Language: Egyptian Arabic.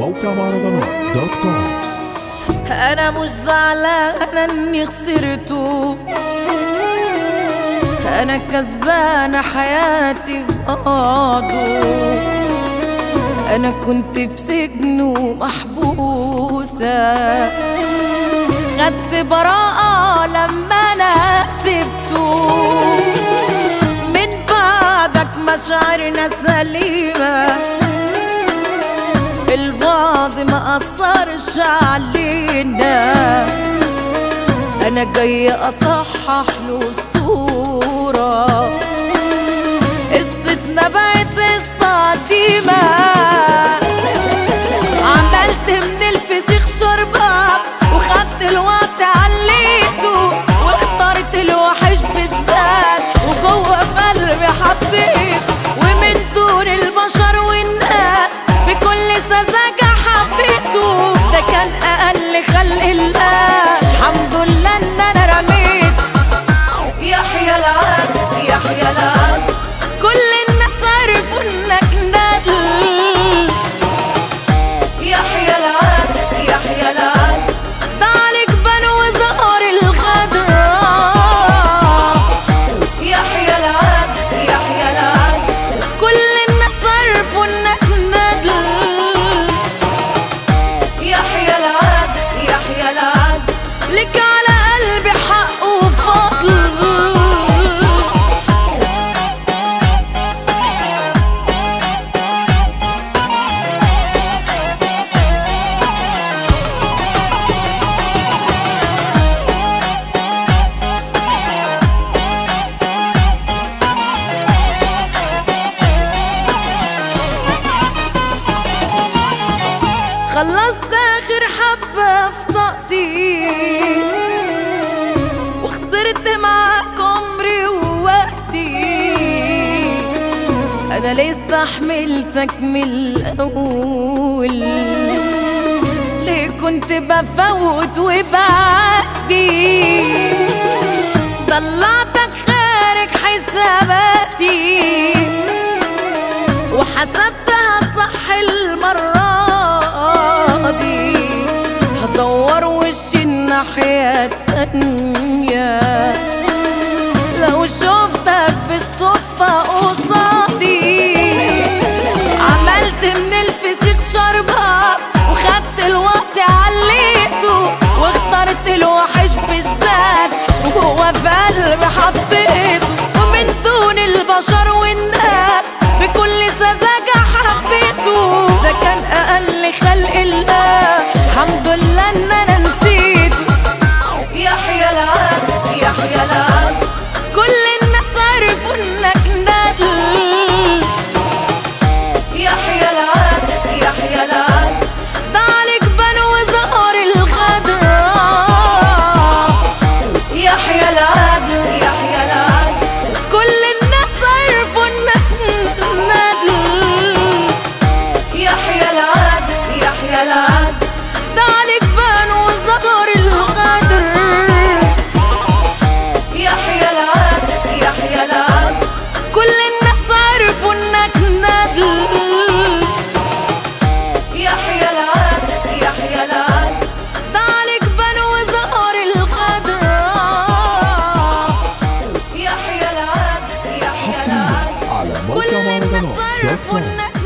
موقع مهرجانات دوت كوم انا مش زعلانه اني خسرته انا كسبانه حياتي بقعده انا كنت بسجن ومحبوسه خدت براءه لما انا سبته من بعدك مشاعرنا سليمه البعض ما أثرش علينا أنا جاي أصحح له الصورة قصتنا بقت قصة قديمة عملت من الفسيخ شربة وخدت الوقت عليته واخترت الوحش بالذات وجوه في قلبي حطيت ومن دون البشر والناس بكل سذاجة حبيته ده كان أقل خلق الله الحمد لله إن أنا رميت يحيى العاد يحيى العاد كل الناس عرفوا إنك ندل يحيى العاد يحيى العاد ده عليك بنو وزهر الغدر يحيى العاد يحيى العاد كل الناس عرفوا انك ندل يحيى العاد يحيى العاد لك على قلبي حق وفضل خلصت اخر حبة في طاقتي وخسرت معاك عمري ووقتي انا ليه استحملتك من الاول ليه كنت بفوت وبعدي طلعتك خارج حساباتي وحسبتها صح المرة دي هدور وشي الناحية التانية لو شفتك بالصدفة قصادي عملت من الفسيخ شربة وخدت الوقت عليته واخترت الوحش بالذات وهو في قلبي حطيته ومن دون البشر والناس بكل سذاجة حبيته ده كان أقل خلق الله الحمد لله إن أنا نسيته يحيى العاد يحيى العاد كل الناس عرفوا إنك ندل يحيى العاد يحيى العاد ده عليك بنو وزهر الغدر يحيى العاد يحيى العاد كل الناس عرفوا انك ندل يحيى العاد يحيى العاد ده عليك بنو وزهر الغدر يحيى العاد يحيى العاد كل الناس عرفوا انك ندل يحيى العاد يحيى العاد ده عليك بنو وزهر الغدر يحيى العاد يحيى حصريا العاد على كل موقع الناس مهرجانات دوت عرفوا كوم انك